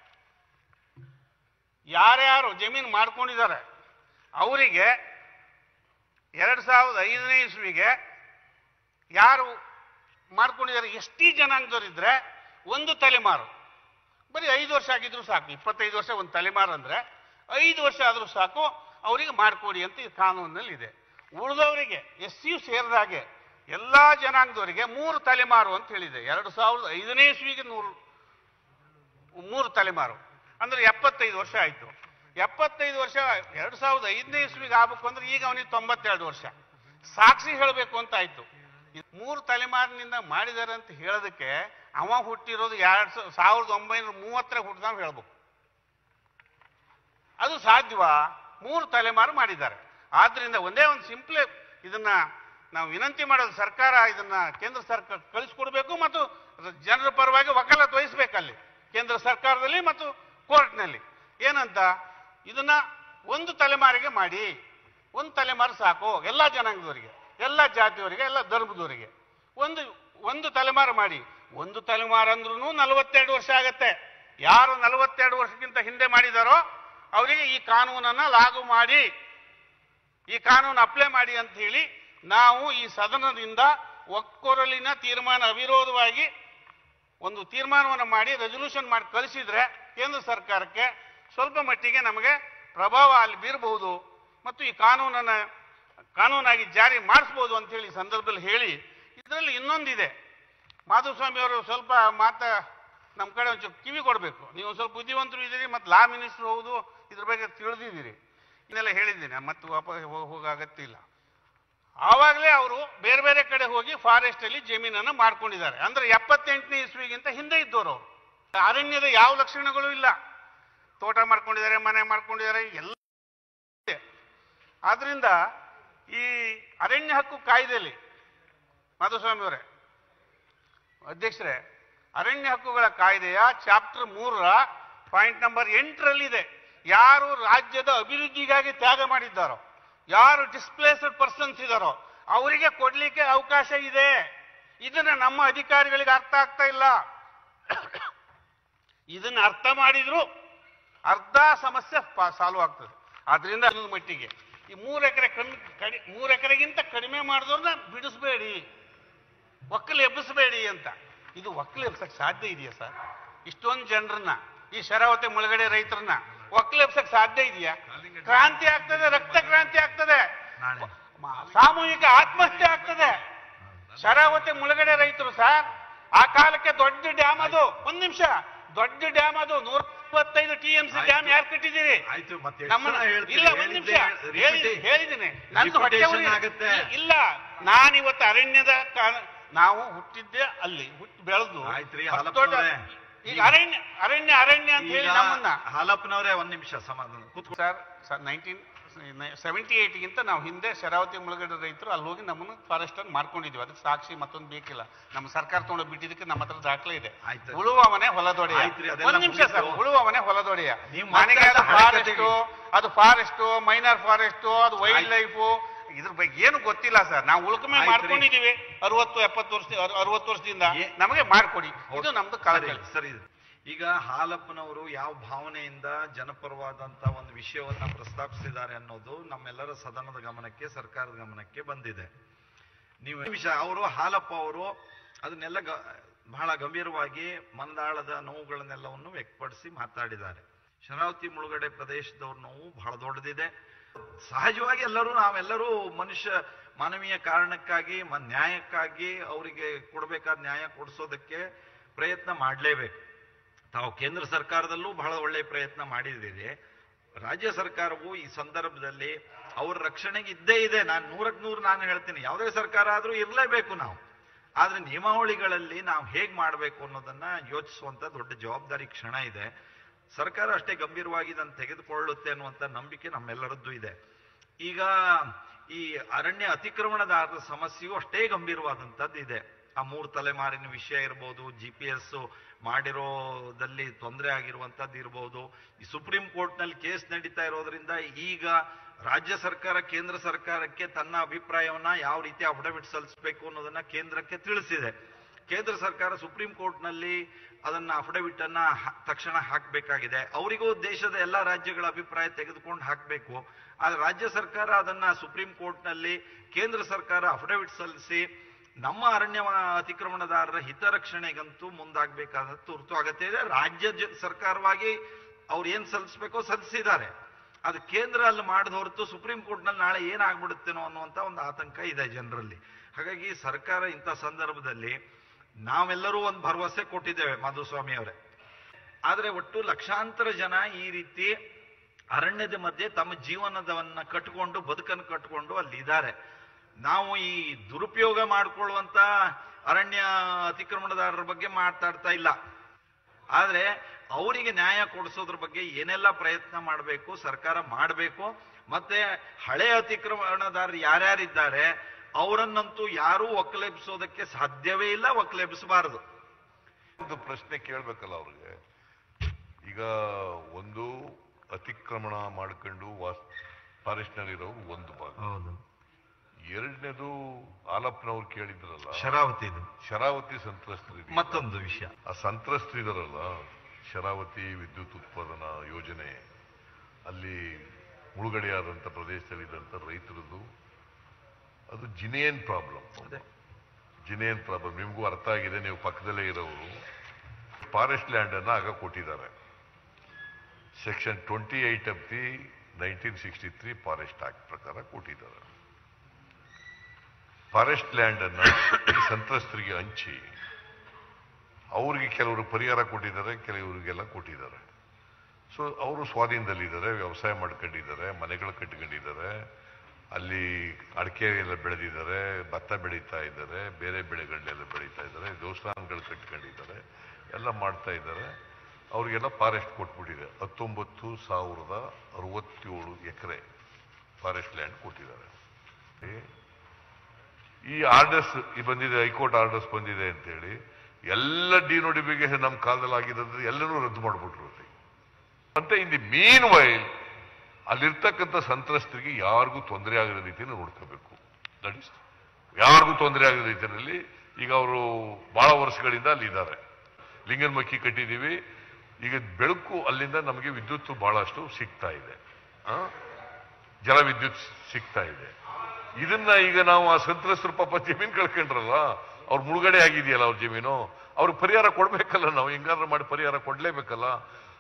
ಯಾರ್ಯಾರು ಜಮೀನು ಮಾಡ್ಕೊಂಡಿದ್ದಾರೆ ಅವರಿಗೆ ಎರಡು ಸಾವಿರದ ಐದನೇ ಇಸ್ವಿಗೆ ಯಾರು ಮಾಡ್ಕೊಂಡಿದ್ದಾರೆ ಎಷ್ಟೀ ಜನಾಂಗದವರಿದ್ರೆ ಒಂದು ತಲೆಮಾರು ಬರೀ ಐದು ವರ್ಷ ಆಗಿದ್ರು ಸಾಕು ಇಪ್ಪತ್ತೈದು ವರ್ಷ ಒಂದು ತಲೆಮಾರು ಅಂದ್ರೆ ಐದು ವರ್ಷ ಆದರೂ ಸಾಕು ಅವರಿಗೆ ಮಾಡಿಕೊಡಿ ಅಂತ ಈ ಕಾನೂನಿನಲ್ಲಿ ಇದೆ ಉಳಿದವರಿಗೆ ಎಸ್ ಯು ಸೇರಿದಾಗೆ ಎಲ್ಲ ಜನಾಂಗದವರಿಗೆ ಮೂರು ತಲೆಮಾರು ಅಂತ ಹೇಳಿದೆ ಎರಡು ಸಾವಿರದ ಐದನೇ ಇಸ್ವಿಗೆ ನೂರು ಮೂರು ತಲೆಮಾರು ಅಂದ್ರೆ ಎಪ್ಪತ್ತೈದು ವರ್ಷ ಆಯಿತು ಎಪ್ಪತ್ತೈದು ವರ್ಷ ಎರಡು ಸಾವಿರದ ಐದನೇ ಇಸ್ವಿಗೆ ಆಗ್ಬೇಕು ಅಂದ್ರೆ ಈಗ ಅವನಿಗೆ ತೊಂಬತ್ತೆರಡು ವರ್ಷ ಸಾಕ್ಷಿ ಹೇಳಬೇಕು ಅಂತ ಆಯ್ತು ಈ ಮೂರು ತಲೆಮಾರಿನಿಂದ ಮಾಡಿದ್ದಾರೆ ಅಂತ ಹೇಳೋದಕ್ಕೆ ಅವ ಹುಟ್ಟಿರೋದು ಎರಡ್ ಸಾ- ಸಾವಿರದ ಒಂಬೈನೂರ ಮೂವತ್ತರ ಹುಟ್ಟಿದಾಗ ಹೇಳ್ಬೇಕು ಅದು ಸಾಧ್ಯವಾ ಮೂರು ತಲೆಮಾರು ಮಾಡಿದ್ದಾರೆ ಆದ್ರಿಂದ ಒಂದೇ ಒಂದು ಸಿಂಪ್ಲೆ ಇದನ್ನ ನಾವು ವಿನಂತಿ ಮಾಡೋದು ಸರ್ಕಾರ ಇದನ್ನ ಕೇಂದ್ರ ಸರ್ಕಾರ ಕಳಿಸ್ಕೊಡ್ಬೇಕು ಮತ್ತು ರ- ಜನರ ಪರವಾಗಿ ವಕಾಲತ್ ವಹಿಸ್ಬೇಕಲ್ಲಿ ಕೇಂದ್ರ ಸರ್ಕಾರದಲ್ಲಿ ಮತ್ತು ಕೋರ್ಟ್ನಲ್ಲಿ ಏನಂತ ಇದನ್ನ ಒಂದು ತಲೆಮಾರಿಗೆ ಮಾಡಿ ಒಂದು ತಲೆಮಾರು ಸಾಕು ಎಲ್ಲ ಜನಾಂಗದವರಿಗೆ ಎಲ್ಲ ಜಾತಿಯವರಿಗೆ ಎಲ್ಲ ಧರ್ಮದವರಿಗೆ ಒಂದು ಒಂದು ತಲೆಮಾರು ಮಾಡಿ ಒಂದು ತಲೆಮಾರು ಅಂದ್ರೂ ನಲವತ್ತೆರಡು ವರ್ಷ ಆಗತ್ತೆ ಯಾರು ನಲವತ್ತೆರಡು ವರ್ಷಕ್ಕಿಂತ ಹಿಂದೆ ಮಾಡಿದಾರೋ ಅವರಿಗೆ ಈ ಕಾನೂನನ್ನ ಲಾಗು ಮಾಡಿ ಈ ಕಾನೂನು ಅಪ್ಲೈ ಮಾಡಿ ಅಂತ ಹೇಳಿ ನಾವು ಈ ಸದನದಿಂದ ಒಕ್ಕೊರಲಿನ ತೀರ್ಮಾನ ಅವಿರೋಧವಾಗಿ ಒಂದು ತೀರ್ಮಾನವನ್ನು ಮಾಡಿ ರೆಸೊಲ್ಯೂಷನ್ ಮಾಡಿ ಕಳಿಸಿದ್ರೆ ಕೇಂದ್ರ ಸರ್ಕಾರಕ್ಕೆ ಸ್ವಲ್ಪ ಮಟ್ಟಿಗೆ ನಮಗೆ ಪ್ರಭಾವ ಅಲ್ಲಿ ಬೀರಬಹುದು ಮತ್ತು ಈ ಕಾನೂನನ್ನ ಕಾನೂನಾಗಿ ಜಾರಿ ಮಾಡಿಸ್ಬೋದು ಅಂತ ಹೇಳಿ ಈ ಸಂದರ್ಭದಲ್ಲಿ ಹೇಳಿ ಇದರಲ್ಲಿ ಇನ್ನೊಂದಿದೆ ಮಾಧುಸ್ವಾಮಿ ಅವರು ಸ್ವಲ್ಪ ಮಾತ ನಮ್ಮ ಕಡೆ ಒಂಚೂರು ಕಿವಿ ಕೊಡಬೇಕು ನೀವು ಸ್ವಲ್ಪ ಬುದ್ಧಿವಂತರು ಇದ್ದೀರಿ ಮತ್ತು ಲಾ ಮಿನಿಸ್ಟರ್ ಹೌದು ಇದ್ರ ಬಗ್ಗೆ ತಿಳಿದಿದ್ದೀರಿ ಇದನ್ನೆಲ್ಲ ಹೇಳಿದ್ದೀನಿ ಮತ್ತು ವಾಪಸ್ ಹೋ- ಹೋಗೋ ಅಗತ್ಯ ಇಲ್ಲ ಆವಾಗಲೇ ಅವರು ಬೇರೆ ಬೇರೆ ಕಡೆ ಹೋಗಿ ಫಾರೆಸ್ಟ್ ಅಲ್ಲಿ ಜಮೀನನ್ನು ಮಾಡ್ಕೊಂಡಿದ್ದಾರೆ ಅಂದ್ರೆ ಎಪ್ಪತ್ತೆಂಟನೇ ಇಸ್ವಿಗಿಂತ ಹಿಂದೆ ಇದ್ದವರು ಅವರು ಅರಣ್ಯದ ಯಾವ ಲಕ್ಷಣಗಳು ಇಲ್ಲ ತೋಟ ಮಾಡ್ಕೊಂಡಿದ್ದಾರೆ ಮನೆ ಮಾಡ್ಕೊಂಡಿದ್ದಾರೆ ಎಲ್ಲ ಇದೆ. ಆದ್ರಿಂದ ಈ ಅರಣ್ಯ ಹಕ್ಕು ಕಾಯ್ದೆಯಲ್ಲಿ ಮಾಧುಸ್ವಾಮಿ ಅವರೇ ಅಧ್ಯಕ್ಷರೇ ಅರಣ್ಯ ಹಕ್ಕುಗಳ ಕಾಯ್ದೆಯ ಚಾಪ್ಟರ್ ಮೂರರ ಪಾಯಿಂಟ್ ನಂಬರ್ ಎಂಟರಲ್ಲಿದೆ ಯಾರು ರಾಜ್ಯದ ಅಭಿವೃದ್ಧಿಗಾಗಿ ತ್ಯಾಗ ಮಾಡಿದ್ದಾರೋ ಯಾರು ಡಿಸ್ಪ್ಲೇಸ್ಡ್ ಪರ್ಸನ್ಸ್ ಇದ್ದಾರೋ ಅವರಿಗೆ ಕೊಡ್ಲಿಕ್ಕೆ ಅವಕಾಶ ಇದೆ ಇದನ್ನ ನಮ್ಮ ಅಧಿಕಾರಿಗಳಿಗೆ ಅರ್ಥ ಆಗ್ತಾ ಇಲ್ಲ ಇದನ್ನ ಅರ್ಥ ಮಾಡಿದ್ರು ಅರ್ಧ ಸಮಸ್ಯೆ ಸಾಲ್ವ್ ಆಗ್ತದೆ ಆದ್ರಿಂದ ಅನ್ನೋದು ಮಟ್ಟಿಗೆ ಈ ಮೂರು ಎಕರೆ ಕಮ್ಮಿ ಕಡಿ ಮೂರು ಎಕರೆಗಿಂತ ಕಡಿಮೆ ಮಾಡಿದವ್ರನ್ನ ಬಿಡಿಸ್ಬೇಡಿ ಒಕ್ಕಲು ಎಬ್ಬಿಸಬೇಡಿ ಅಂತ ಇದು ಒಕ್ಕಲು ಎಬ್ಸಕ್ ಸಾಧ್ಯ ಇದೆಯಾ ಸರ್ ಇಷ್ಟೊಂದು ಜನರನ್ನ ಈ ಶರಾವತಿ ಮುಳುಗಡೆ ರೈತರನ್ನ ಒಕ್ಕಲು ಎಬ್ಸಕ್ ಸಾಧ್ಯ ಇದೆಯಾ ಕ್ರಾಂತಿ ಆಗ್ತದೆ ರಕ್ತ ಕ್ರಾಂತಿ ಆಗ್ತದೆ ಮ- ಸಾಮೂಹಿಕ ಆತ್ಮಹತ್ಯೆ ಆಗ್ತದೆ ಶರಾವತಿ ಮುಳುಗಡೆ ರೈತರು ಸರ್ ಆ ಕಾಲಕ್ಕೆ ದೊಡ್ಡ ಡ್ಯಾಮ್ ಅದು ಒಂದ್ ನಿಮಿಷ ದೊಡ್ಡ ಡ್ಯಾಮ್ ಅದು ನೂರ ಇಪ್ಪತ್ತೈದು ಟಿ ಎಂ ಸಿ ಡ್ಯಾಮ್ ಯಾರು ಕಟ್ಟಿದ್ದೀರಿ ಆಯ್ತು ಮತ್ತೆ ಎಷ್ಟು ನಮ್ಮನ್ನ ಸಲ ಹೇಳ್ತೀರಿ? ಇಲ್ಲ ಒಂದ್ ನಿಮಿಷ ಹೇಳಿದ್ದೆ- ಹೇಳಿ repeat- ಹೇಳಿದ್ದೀನಿ ನನ್ನ ಹೊಟ್ಟೆ Repetition ಉರಿ- ಆಗತ್ತೆ. ಇಲ್ಲ ನಾನಿವತ್ತು ಅರಣ್ಯದ ಕಾರಣ ನಾವು ಹುಟ್ಟಿದ್ದೆ ಅಲ್ಲಿ ಹುಟ್ಟಿ ಬೆಳೆದು ಆಯ್ತ್ರಿ, ಅಷ್ಟು ಹಾಲಪ್ಪನವ್ರೆ. ದೊಡ್ಡ- ಈಗ ಅರಣ್ಯ ಅರಣ್ಯ ಅರಣ್ಯ ಅಂತ ಹೇಳಿ ಈಗ ನಮ್ಮನ್ನ ಹಾಲಪ್ಪನವರೇ ಒಂದ್ ನಿಮಿಷ ಸಮಾಧಾನ ಕೂತ್ಕೊ ಸರ್ ನೈನ್ಟೀನ್ ಸೆವೆಂಟಿ ಏಯ್ಟ್ಗಿಂತ ನಾವು ಹಿಂದೆ ಶರಾವತಿ ಮುಳುಗಡೆ ರೈತರು ಅಲ್ಲಿ ಹೋಗಿ ನಮ್ಮನ್ನು ಫಾರೆಸ್ಟ್ ಅನ್ನು ಮಾಡ್ಕೊಂಡಿದ್ವಿ ಅದಕ್ಕೆ ಸಾಕ್ಷಿ ಮತ್ತೊಂದು ಬೇಕಿಲ್ಲ ನಮ್ಮ ಸರ್ಕಾರ ತಗೊಂಡು ಬಿಟ್ಟಿದ್ದಕ್ಕೆ ನಮ್ಮ ಹತ್ರ ದಾಖಲೆ ಇದೆ ಆಯ್ತು. ಉಳುವ ಮನೆ ಹೊಲದೊಡೆಯ ಆಯ್ತ್ರಿ, ಅದೆಲ್ಲ ಒಂದ್ ನಿಮಿಷ ಸರ್ ಮುಗೀತು. ಉಳುವ ಮನೆ ಹೊಲದೊಡೆಯ ನೀವು ಮತ್ತೆ ನನಗೆ ಅದು ಅದು ಹಳೆ ಫಾರೆಸ್ಟ್ ಕಥೆಗೆ. ಅದು ಫಾರೆಸ್ಟ್ ಮೈನರ್ ಫಾರೆಸ್ಟ್ ಅದು ವೈಲ್ಡ್ ಆಯ್ತು. ಲೈಫು ಇದ್ರ ಬಗ್ಗೆ ಏನು ಗೊತ್ತಿಲ್ಲ ಸರ್ ನಾವು ಉಳ್ಕಮೆ ಆಯ್ತ್ರಿ. ಮಾಡ್ಕೊಂಡಿದೀವಿ ಅರವತ್ತು ಎಪ್ಪತ್ತು ವರ್ಷ ಅರವತ್ತು ವರ್ಷದಿಂದ ಏ- ನಮಗೆ ಮಾಡ್ಕೊಡಿ ಇದು ನಮ್ದು ಸರಿ ಕಳಕಳಿ ಸರಿ ಈಗ ಹಾಲಪ್ಪನವರು ಯಾವ ಭಾವನೆಯಿಂದ ಜನಪರವಾದಂತ ಒಂದು ವಿಷಯವನ್ನ ಪ್ರಸ್ತಾಪಿಸಿದ್ದಾರೆ ಅನ್ನೋದು ನಮ್ಮೆಲ್ಲರ ಸದನದ ಗಮನಕ್ಕೆ ಸರ್ಕಾರದ ಗಮನಕ್ಕೆ ಬಂದಿದೆ ನೀವು ನಿಮಿಷ ಅವರು ಹಾಲಪ್ಪ ಅವರು ಅದನ್ನೆಲ್ಲ ಗ- ಬಹಳ ಗಂಭೀರವಾಗಿ ಮನದಾಳದ ನೋವುಗಳನ್ನೆಲ್ಲವನ್ನು ವ್ಯಕ್ತಪಡಿಸಿ ಮಾತಾಡಿದ್ದಾರೆ ಶರಾವತಿ ಮುಳುಗಡೆ ಪ್ರದೇಶದವ್ರ ನೋವು ಬಹಳ ದೊಡ್ಡದಿದೆ ಸಹಜವಾಗಿ ಎಲ್ಲರೂ ನಾವೆಲ್ಲರೂ ಮನುಷ್ಯ ಮಾನವೀಯ ಕಾರಣಕ್ಕಾಗಿ ಮ- ನ್ಯಾಯಕ್ಕಾಗಿ ಅವರಿಗೆ ಕೊಡಬೇಕಾದ ನ್ಯಾಯ ಕೊಡಿಸೋದಕ್ಕೆ ಪ್ರಯತ್ನ ಮಾಡಲೇಬೇಕು ತಾವು ಕೇಂದ್ರ ಸರ್ಕಾರದಲ್ಲೂ ಬಹಳ ಒಳ್ಳೆಯ ಪ್ರಯತ್ನ ಮಾಡಿದ್ದೀರಿ ರಾಜ್ಯ ಸರ್ಕಾರವು ಈ ಸಂದರ್ಭದಲ್ಲಿ ಅವರ ರಕ್ಷಣೆಗೆ ಇದ್ದೇ ಇದೆ ನಾನು ನೂರಕ್ಕೆ ನೂರು ನಾನು ಹೇಳ್ತೀನಿ ಯಾವುದೇ ಸರ್ಕಾರ ಆದರೂ ಇರಲೇಬೇಕು ನಾವು ಆದ್ರೆ ನಿಯಮಾವಳಿಗಳಲ್ಲಿ ನಾವು ಹೇಗೆ ಮಾಡಬೇಕು ಅನ್ನೋದನ್ನ ಯೋಚಿಸುವಂತ ದೊಡ್ಡ ಜವಾಬ್ದಾರಿ ಕ್ಷಣ ಇದೆ ಸರ್ಕಾರ ಅಷ್ಟೇ ಗಂಭೀರವಾಗಿ ಇದನ್ನು ತೆಗೆದುಕೊಳ್ಳುತ್ತೆ ಅನ್ನುವಂಥ ನಂಬಿಕೆ ನಮ್ಮೆಲ್ಲರದ್ದು ಇದೆ ಈಗ ಈ ಅರಣ್ಯ ಅತಿಕ್ರಮಣದಾರರ ಸಮಸ್ಯೆಯು ಅಷ್ಟೇ ಗಂಭೀರವಾದಂಥದ್ದು ಇದೆ ಆ ಮೂರು ತಲೆಮಾರಿನ ವಿಷಯ ಇರ್ಬೋದು ಜಿ ಪಿ ಎಸ್ ಮಾಡಿರೋದಲ್ಲಿ ತೊಂದರೆ ಆಗಿರುವಂತದ್ದು ಇರ್ಬೋದು ಈ ಸುಪ್ರೀಂ ಕೋರ್ಟ್ನಲ್ಲಿ ಕೇಸ್ ನಡೀತಾ ಇರೋದ್ರಿಂದ ಈಗ ರಾಜ್ಯ ಸರ್ಕಾರ ಕೇಂದ್ರ ಸರ್ಕಾರಕ್ಕೆ ತನ್ನ ಅಭಿಪ್ರಾಯವನ್ನ ಯಾವ ರೀತಿ ಅಫಿಡವಿಟ್ ಸಲ್ಲಿಸಬೇಕು ಅನ್ನೋದನ್ನ ಕೇಂದ್ರಕ್ಕೆ ತಿಳಿಸಿದೆ ಕೇಂದ್ರ ಸರ್ಕಾರ ಸುಪ್ರೀಂ ಕೋರ್ಟ್ನಲ್ಲಿ ಅದನ್ನ ಅಫಿಡವಿಟ್ ಅನ್ನ ಹ- ತಕ್ಷಣ ಹಾಕಬೇಕಾಗಿದೆ ಅವರಿಗೂ ದೇಶದ ಎಲ್ಲ ರಾಜ್ಯಗಳ ಅಭಿಪ್ರಾಯ ತೆಗೆದುಕೊಂಡು ಹಾಕಬೇಕು ಆದ್ರೆ ರಾಜ್ಯ ಸರ್ಕಾರ ಅದನ್ನ ಸುಪ್ರೀಂ ಕೋರ್ಟ್ನಲ್ಲಿ ಕೇಂದ್ರ ಸರ್ಕಾರ ಅಫಿಡವಿಟ್ ಸಲ್ಲಿಸಿ ನಮ್ಮ ಅರಣ್ಯ ಅತಿಕ್ರಮಣದಾರರ ಹಿತರಕ್ಷಣೆಗಂತೂ ಮುಂದಾಗಬೇಕಾದ ತುರ್ತು ಅಗತ್ಯ ಇದೆ ರಾಜ್ಯ ಜ- ಸರ್ಕಾರವಾಗಿ ಅವ್ರು ಏನ್ ಸಲ್ಲಿಸ್ಬೇಕೋ ಸಲ್ಲಿಸಿದ್ದಾರೆ ಅದು ಕೇಂದ್ರ ಅಲ್ಲಿ ಮಾಡಿದ ಹೊರತು ಸುಪ್ರೀಂ ಕೋರ್ಟ್ನಲ್ಲಿ ನಾಳೆ ಏನಾಗ್ಬಿಡುತ್ತೇನೋ ಅನ್ನುವಂತ ಒಂದು ಆತಂಕ ಇದೆ ಜನರಲ್ಲಿ ಹಾಗಾಗಿ ಸರ್ಕಾರ ಇಂಥ ಸಂದರ್ಭದಲ್ಲಿ ನಾವೆಲ್ಲರೂ ಒಂದು ಭರವಸೆ ಕೊಟ್ಟಿದ್ದೇವೆ ಮಾಧುಸ್ವಾಮಿ ಅವರೇ ಆದ್ರೆ ಒಟ್ಟು ಲಕ್ಷಾಂತರ ಜನ ಈ ರೀತಿ ಅರಣ್ಯದ ಮಧ್ಯೆ ತಮ್ಮ ಜೀವನದವನ್ನ ಕಟ್ಟಿಕೊಂಡು ಬದುಕನ್ನು ಕಟ್ಟಿಕೊಂಡು ಅಲ್ಲಿ ಇದ್ದಾರೆ ನಾವು ಈ ದುರುಪಯೋಗ ಮಾಡಿಕೊಳ್ಳುವಂತ ಅರಣ್ಯ ಅತಿಕ್ರಮಣದಾರರ ಬಗ್ಗೆ ಮಾತಾಡ್ತಾ ಇಲ್ಲ ಆದ್ರೆ ಅವರಿಗೆ ನ್ಯಾಯ ಕೊಡಿಸೋದ್ರ ಬಗ್ಗೆ ಏನೆಲ್ಲ ಪ್ರಯತ್ನ ಮಾಡಬೇಕು ಸರ್ಕಾರ ಮಾಡಬೇಕು ಮತ್ತೆ ಹಳೆ ಅತಿಕ್ರಮಣದಾರರು ಯಾರ್ಯಾರಿದ್ದಾರೆ ಅವರನ್ನಂತೂ ಯಾರೂ ಒಕ್ಕಲೆಬ್ಸೋದಕ್ಕೆ ಸಾಧ್ಯವೇ ಇಲ್ಲ ಒಕ್ಕಲೆಬ್ಸಬಾರದು ಒಂದು ಪ್ರಶ್ನೆ ಕೇಳ್ಬೇಕಲ್ಲ ಅವ್ರಿಗೆ ಈಗ ಒಂದು ಅತಿಕ್ರಮಣ ಮಾಡ್ಕೊಂಡು ವಾಸ್ ಫಾರೆಸ್ಟ್ನಲ್ಲಿರೋರು ಒಂದು ಭಾಗ ಹೌದು ಎರಡನೇದು ಆಲಪ್ಪನವ್ರು ಕೇಳಿದ್ರಲ್ಲ ಶರಾವತಿದು ಶರಾವತಿ ಸಂತ್ರಸ್ತರಿದೆ ಮತ್ತೊಂದು ವಿಷಯ ಆ ಸಂತ್ರಸ್ತರಿದಾರಲ್ಲ ಶರಾವತಿ ವಿದ್ಯುತ್ ಉತ್ಪಾದನಾ ಯೋಜನೆ ಅಲ್ಲಿ ಮುಳುಗಡೆಯಾದಂಥ ಪ್ರದೇಶದಲ್ಲಿದ್ದಂಥ ರೈತರದ್ದು ಅದು ಜಿನೇನ್ ಪ್ರಾಬ್ಲಮ್ ಅದೇ. ಜಿನೇನ್ ಪ್ರಾಬ್ಲಮ್ ನಿಮಗೂ ಅರ್ಥ ಆಗಿದೆ ನೀವು ಪಕ್ಕದಲ್ಲೇ ಇರೋರು ಫಾರೆಸ್ಟ್ ಲ್ಯಾಂಡ್ ಅನ್ನ ಆಗ ಕೊಟ್ಟಿದ್ದಾರೆ section twenty eight of the nineteen sixty three forest act ಪ್ರಕಾರ ಕೊಟ್ಟಿದ್ದಾರೆ ಫಾರೆಸ್ಟ್ ಲ್ಯಾಂಡ್ ಅನ್ನ ಈ ಸಂತ್ರಸ್ತರಿಗೆ ಹಂಚಿ ಅವ್ರಿಗೆ ಕೆಲವರು ಪರಿಹಾರ ಕೊಟ್ಟಿದ್ದಾರೆ ಕೆಲವರಿಗೆಲ್ಲ ಕೊಟ್ಟಿದ್ದಾರೆ ಸೊ ಅವರು ಸ್ವಾಧೀನದಲ್ಲಿದ್ದಾರೆ ವ್ಯವಸಾಯ ಮಾಡ್ಕೊಂಡಿದ್ದಾರೆ ಮನೆಗಳು ಕಟ್ಕೊಂಡಿದ್ದಾರೆ ಅಲ್ಲಿ ಅಡಿಕೆ ಎಲ್ಲ ಬೆಳೆದಿದ್ದಾರೆ ಭತ್ತ ಬೆಳೀತಾ ಇದ್ದಾರೆ ಬೇರೆ ಬೆಳೆಗಳನ್ನೆಲ್ಲ ಬೆಳೀತಾ ಇದ್ದಾರೆ ದೇವಸ್ಥಾನಗಳು ಕಟ್ಕೊಂಡಿದ್ದಾರೆ ಎಲ್ಲ ಮಾಡ್ತಾ ಇದ್ದಾರೆ ಅವರಿಗೆಲ್ಲ ಫಾರೆಸ್ಟ್ ಕೊಟ್ಬಿಟ್ಟಿದೆ ಹತ್ತೊಂಬತ್ತು ಸಾವಿರದ ಅರವತ್ತೇಳು ಎಕರೆ ಫಾರೆಸ್ಟ್ ಲ್ಯಾಂಡ್ ಕೊಟ್ಟಿದ್ದಾರೆ ಈ ಆರ್ಡರ್ಸ್ ಬಂದಿದೆ ಹೈಕೋರ್ಟ್ ಆರ್ಡರ್ಸ್ ಬಂದಿದೆ ಅಂತೇಳಿ ಎಲ್ಲ ಡಿನೋಟಿಫಿಕೇಶನ್ ನಮ್ಮ ಕಾಲದಲ್ಲಿ ಆಗಿದ್ದು ಎಲ್ಲನೂ ರದ್ದು ಮಾಡಿಬಿಟ್ರು ಮತ್ತೆ ಇನ್ ದಿ ಮೀನ್ ವೈಲ್ ಅಲ್ಲಿರ್ತಕ್ಕಂಥ ಸಂತ್ರಸ್ತರಿಗೆ ಯಾರಿಗೂ ತೊಂದರೆ ಆಗದ ರೀತಿಯಲ್ಲಿ ನೋಡ್ಕೋಬೇಕು ದಟ್ ಇಸ್ ಯಾರಿಗೂ ತೊಂದರೆ ಆಗದ ರೀತಿಯಲ್ಲಿ ಈಗ ಅವರು ಬಹಳ ವರ್ಷಗಳಿಂದ ಅಲ್ಲಿ ಇದ್ದಾರೆ ಲಿಂಗನಮಕ್ಕಿ ಕಟ್ಟಿದ್ದೀವಿ ಈಗ ಬೆಳಕು ಅಲ್ಲಿಂದ ನಮಗೆ ವಿದ್ಯುತ್ ಬಹಳಷ್ಟು ಸಿಗ್ತಾ ಇದೆ ಆ? ಜಲ ವಿದ್ಯುತ್ ಸಿಗ್ತಾ ಇದೆ ಇದನ್ನ ಈಗ ನಾವು ಆ ಸಂತ್ರಸ್ತರು ಪಾಪ ಜಮೀನು ಕಳ್ಕೊಂಡ್ರಲ್ಲ ಅವ್ರ ಮುಳುಗಡೆ ಆಗಿದೆಯಲ್ಲ ಅವ್ರ ಜಮೀನು ಅವ್ರಿಗೆ ಪರಿಹಾರ ಕೊಡ್ಬೇಕಲ್ಲ ನಾವು ಹೆಂಗಾದ್ರೂ ಮಾಡಿ ಪರಿಹಾರ ಕೊಡ್ಲೇಬೇಕಲ್ಲ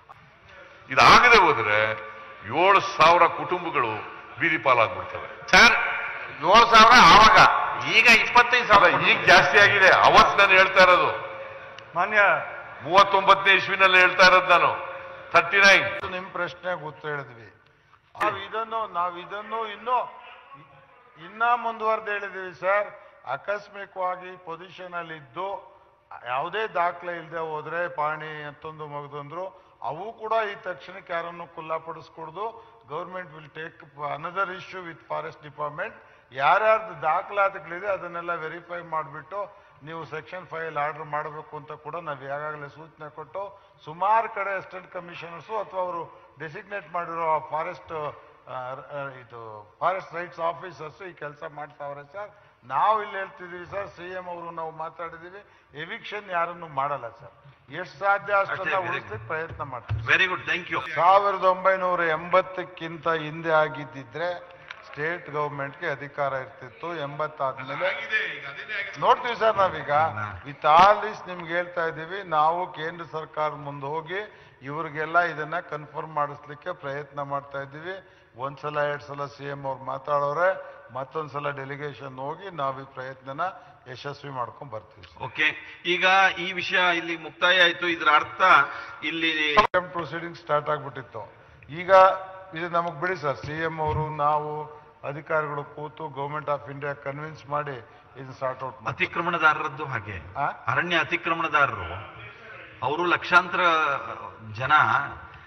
ಇದಾಗದೆ ಹೋದ್ರೆ ಏಳು ಸಾವಿರ ಕುಟುಂಬಗಳು ಬೀದಿ ಪಾಲಾಗ್ಬಿಡ್ತವೆ ಸರ್ ಏಳು ಸಾವಿರ ಆವಾಗ ಈಗ ಇಪ್ಪತ್ತೈದು ಅಲ್ಲ ಸಾವಿರ ಈಗ ಜಾಸ್ತಿ ಆಗಿದೆ ಅವತ್ತು ನಾನು ಹೇಳ್ತಾ ಇರೋದು ಮಾನ್ಯ ಮೂವತ್ತೊಂಬತ್ತನೇ ಇಸ್ವಿನಲ್ಲಿ ಹೇಳ್ತಾ ಇರೋದು ನಾನು ಥರ್ಟಿ ನೈನ್ ನಿಮ್ ಪ್ರಶ್ನೆಗೆ ಉತ್ತರ ಹೇಳಿದ್ವಿ ನಾವ್ ಇದನ್ನು ನಾವ್ ಇದನ್ನು ಇನ್ನೂ ಇನ್ನ ಮುಂದುವರೆದು ಹೇಳಿದೀವಿ ಸರ್ ಆಕಸ್ಮಿಕವಾಗಿ ಪೊಸಿಷನ್ ಅಲ್ಲಿ ಇದ್ದು ಯಾವುದೇ ದಾಖಲೆ ಇಲ್ಲದೆ ಹೋದ್ರೆ ಪಾಣಿ ಮತ್ತೊಂದು ಮಗದೊಂದ್ರು ಅವು ಕೂಡ ಈ ತಕ್ಷಣಕ್ಕೆ ಯಾರನ್ನು ಖುಲ್ಲಾಪಡಿಸ್ಕೊಡ್ದು government will take another issue with forest department ಯಾರ್ಯಾರ್ದು ದಾಖಲಾತಿಗಳಿದೆ ಅದನ್ನೆಲ್ಲ ವೆರಿಫೈ ಮಾಡಿಬಿಟ್ಟು ನೀವು ಸೆಕ್ಷನ್ ಫೈವ್ ಆರ್ಡರ್ ಮಾಡಬೇಕು ಅಂತ ಕೂಡ ನಾವು ಈಗಾಗಲೇ ಸೂಚನೆ ಕೊಟ್ಟು ಸುಮಾರು ಕಡೆ ಅಸಿಸ್ಟೆಂಟ್ ಕಮಿಷನರ್ಸು ಅಥವಾ ಅವರು ಡೆಸಿಗ್ನೇಟ್ ಮಾಡಿರೋ ಫಾರೆಸ್ಟ್ ಇದು ಫಾರೆಸ್ಟ್ ರೈಟ್ಸ್ ಆಫೀಸರ್ಸ್ ಈ ಕೆಲಸ ಮಾಡ್ತಾವ್ರೆ ಸರ್ ನಾವು ಇಲ್ಲಿ ಹೇಳ್ತಿದೀವಿ ಸರ್ ಸಿ ಎಂ ಅವರು ನಾವು ಮಾತಾಡಿದೀವಿ ಎವಿಕ್ಷನ್ ಯಾರನ್ನು ಮಾಡಲ್ಲ ಸರ್ ಎಷ್ಟು ಸಾಧ್ಯ ಅಷ್ಟನ್ನ ಅಷ್ಟೇ, very ಉಳಿಸ್ಲಿಕ್ಕೆ ಪ್ರಯತ್ನ ಮಾಡ್ತೀವಿ ವೆರಿ ಗುಡ್ ಥ್ಯಾಂಕ್ ಯು ಸಾವಿರದ ಒಂಬೈನೂರ ಎಂಬತ್ತಕ್ಕಿಂತ ಹಿಂದೆ ಆಗಿದ್ದಿದ್ರೆ ಸ್ಟೇಟ್ ಗೌರ್ಮೆಂಟ್ಗೆ ಅಧಿಕಾರ ಇರ್ತಿತ್ತು ಎಂಬತ್ತಾದ್ಮೇಲೆ ನೋಡ್ತೀವಿ ಸರ್ ನಾವೀಗ ವಿತ್ ಆಲ್ ದಿಸ್ ನಿಮ್ಗೆ ಹೇಳ್ತಾ ಇದ್ದೀವಿ ನಾವು ಕೇಂದ್ರ ಸರ್ಕಾರ ಮುಂದೆ ಹೋಗಿ ಇವ್ರಿಗೆಲ್ಲ ಇದನ್ನ ಕನ್ಫರ್ಮ್ ಮಾಡಿಸ್ಲಿಕ್ಕೆ ಪ್ರಯತ್ನ ಮಾಡ್ತಾ ಇದ್ದೀವಿ ಒಂದ್ಸಲ ಎರಡ್ ಸಲ ಸಿ ಎಂ ಅವ್ರು ಮಾತಾಡೋರೆ ಮತ್ತೊಂದ್ಸಲ ಡೆಲಿಗೇಷನ್ ಹೋಗಿ ನಾವು ಈ ಪ್ರಯತ್ನನ ಯಶಸ್ವಿ ಮಾಡ್ಕೊಂಡ್ ಬರ್ತೀವಿ ಸರ್ ಓಕೆ ಈಗ ಈ ವಿಷಯ ಇಲ್ಲಿ ಮುಕ್ತಾಯ ಆಯ್ತು ಇದರ ಅರ್ಥ ಇಲ್ಲಿ ಪ್ರೊಸೀಡಿಂಗ್ ಸ್ಟಾರ್ಟ್ ಆಗ್ಬಿಟ್ಟಿತ್ತು ಈಗ ಇದು ನಮಗ್ ಬಿಡಿ ಸರ್ ಸಿ ಎಂ ಅವರು ನಾವು ಅಧಿಕಾರಿಗಳು ಕೂತು ಗೌರ್ಮೆಂಟ್ ಆಫ್ ಇಂಡಿಯಾ ಕನ್ವಿನ್ಸ್ ಮಾಡಿ ಇದನ್ನ ಸ್ಟಾರ್ಟ್ ಔಟ್ ಮಾಡಿ ಅತಿಕ್ರಮಣದಾರರದ್ದು ಹಾಗೆ ಆ? ಅರಣ್ಯ ಅತಿಕ್ರಮಣದಾರರು ಅವರು ಲಕ್ಷಾಂತರ ಜನ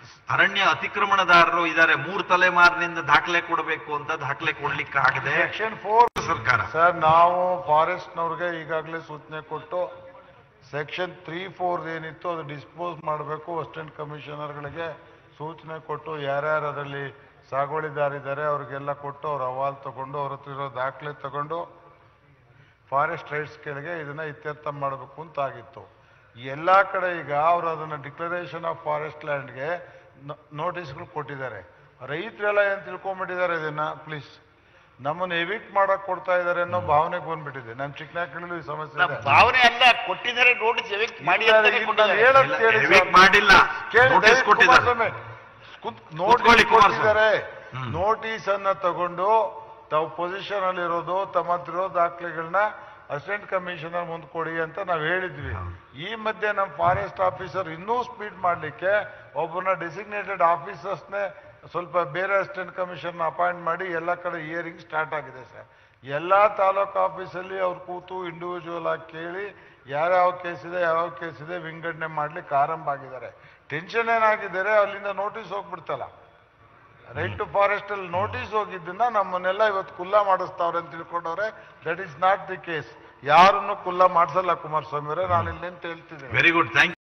ಅರಣ್ಯ ಅತಿಕ್ರಮಣದಾರರು ಇದ್ದಾರೆ ಮೂರು ತಲೆಮಾರಿನಿಂದ ದಾಖಲೆ ಕೊಡಬೇಕು ಅಂತ ದಾಖಲೆ ಕೊಡ್ಲಿಕ್ಕೆ ಆಗದೆ ಸೆಕ್ಷನ್ ಫೋರ್ ಸರ್ಕಾರ ಸರ್ ನಾವು ಫಾರೆಸ್ಟ್ನವ್ರಿಗೆ ಈಗಾಗಲೇ ಸೂಚನೆ ಕೊಟ್ಟು ಸೆಕ್ಷನ್ ತ್ರೀ ಫೋರ್ ಏನಿತ್ತು ಅದು ಡಿಸ್ಪೋಸ್ ಮಾಡಬೇಕು ಅಸಿಸ್ಟೆಂಟ್ ಕಮಿಷನರ್ಗಳಿಗೆ ಸೂಚನೆ ಕೊಟ್ಟು ಯಾರ್ಯಾರು ಅದರಲ್ಲಿ ಸಾಗುವಳಿದಾರಿದ್ದಾರೆ ಅವ್ರಿಗೆಲ್ಲ ಕೊಟ್ಟು ಅವ್ರ ಅಹವಾಲ್ ತಗೊಂಡು ಅವ್ರ ಹತ್ರ ಇರೋ ದಾಖಲೆ ತಗೊಂಡು ಫಾರೆಸ್ಟ್ ರೈಟ್ಸ್ ಕೆಳಗೆ ಇದನ್ನ ಇತ್ಯರ್ಥ ಮಾಡಬೇಕು ಅಂತ ಆಗಿತ್ತು ಎಲ್ಲ ಕಡೆ ಈಗ ಅವರು ಅದನ್ನ ಡಿಕ್ಲರೇಷನ್ ಆಫ್ ಫಾರೆಸ್ಟ್ ಲ್ಯಾಂಡ್ಗೆ ನೋಟಿಸ್ಗಳು ಕೊಟ್ಟಿದ್ದಾರೆ ರೈತರೆಲ್ಲ ಏನ್ ತಿಳ್ಕೊಂಡ್ಬಿಟ್ಟಿದ್ದಾರೆ ಇದನ್ನ ಪ್ಲೀಸ್ ನಮ್ಮನ್ನು ಎವಿಕ್ಟ್ ಮಾಡಕ್ ಕೊಡ್ತಾ ಇದ್ದಾರೆ ಅನ್ನೋ ಭಾವನೆಗೆ ಬಂದ್ಬಿಟ್ಟಿದೆ ನಮ್ಮ ಚಿಕ್ಕನಾಕಳಲ್ಲೂ ಈ ಸಮಸ್ಯೆ ಇದೆ ಭಾವನೆ ಅಲ್ಲ ಕೊಟ್ಟಿದ್ದಾರೆ ನೋಟಿಸ್ ಎವಿಕ್ಟ್ ಮಾಡಿ ಇಲ್ಲ, ಅಂತಾನೆ ಇಲ್ಲ, ಕೊಟ್ಟಿದ್ದಾರೆ. ಹೇಳೋದ್ ಇಲ್ಲ, ಕೇಳಿ evict ಸರ್. ಮಾಡಿಲ್ಲ. ಕೇಳಿ, Notice ದಯವಿಟ್ಟು ಕೊಟ್ಟಿದ್ದಾರೆ. ಕುಮಾರಸ್ವಾಮಿ, ಕುಂತ್- ಕೂತ್ಕೊಳ್ಳಿ, ನೋಟಿಸ್ ಕುಮಾರಸ್ವಾಮಿ. ಕೊಟ್ಟಿದ್ದಾರೆ ಹ್ಮ್. ನೋಟಿಸ್ ಅನ್ನ ತಗೊಂಡು ತಾವು ಪೊಸಿಷನ್ ಅಲ್ಲಿ ಇರೋದು ತಮ್ಮ ಹತ್ರ ಇರೋ ದಾಖಲೆಗಳನ್ನ ಅಸಿಸ್ಟೆಂಟ್ ಕಮಿಷನರ್ ಮುಂದೆ ಕೊಡಿ ಅಂತ ನಾವು ಹೇಳಿದ್ವಿ ಈ ಮಧ್ಯೆ ನಮ್ಮ ಫಾರೆಸ್ಟ್ ಆಫೀಸರ್ ಇನ್ನೂ ಸ್ಪೀಡ್ ಮಾಡ್ಲಿಕ್ಕೆ ಒಬ್ಬನ ಡೆಸಿಗ್ನೇಟೆಡ್ ಆಫೀಸರ್ಸ್ನೇ ಸ್ವಲ್ಪ ಬೇರೆ ಅಸಿಸ್ಟೆಂಟ್ ಕಮಿಷನ್ ಅಪಾಯಿಂಟ್ ಮಾಡಿ ಎಲ್ಲ ಕಡೆ ಹಿಯರಿಂಗ್ ಸ್ಟಾರ್ಟ್ ಆಗಿದೆ ಸರ್ ಎಲ್ಲ ತಾಲೂಕು ಆಫೀಸಲ್ಲಿ ಅವ್ರು ಕೂತು ಇಂಡಿವಿಜುವಲ್ ಆಗಿ ಕೇಳಿ ಯಾವ್ಯಾವ ಕೇಸ್ ಇದೆ ಯಾವ್ಯಾವ ಕೇಸ್ ಇದೆ ವಿಂಗಡಣೆ ಮಾಡ್ಲಿಕ್ಕೆ ಆರಂಭ ಆಗಿದ್ದಾರೆ ಟೆನ್ಷನ್ ಏನಾಗಿದ್ದಾರೆ ಅಲ್ಲಿಂದ ನೋಟಿಸ್ ಹೋಗ್ಬಿಡ್ತಲ್ಲ ರೈಟ್ ಟು ಫಾರೆಸ್ಟ್ ಅಲ್ಲಿ ನೋಟಿಸ್ ಹೋಗಿದ್ದನ್ನ ನಮ್ಮನ್ನೆಲ್ಲ ಇವತ್ತು ಕುಲ್ಲ ಮಾಡಿಸ್ತಾವ್ರೆ ಅಂತ ತಿಳ್ಕೊಂಡವ್ರೆ that is not the case ಯಾರನ್ನು ಕುಲ್ಲ ಮಾಡಿಸಲ್ಲ ಕುಮಾರಸ್ವಾಮಿ ಅವರೇ ನಾನು ಇಲ್ಲಿ ನಿಂತು ಹೇಳ್ತಿದ್ದೀನಿ ವೆರಿ ಗುಡ್ ಥ್ಯಾಂಕ್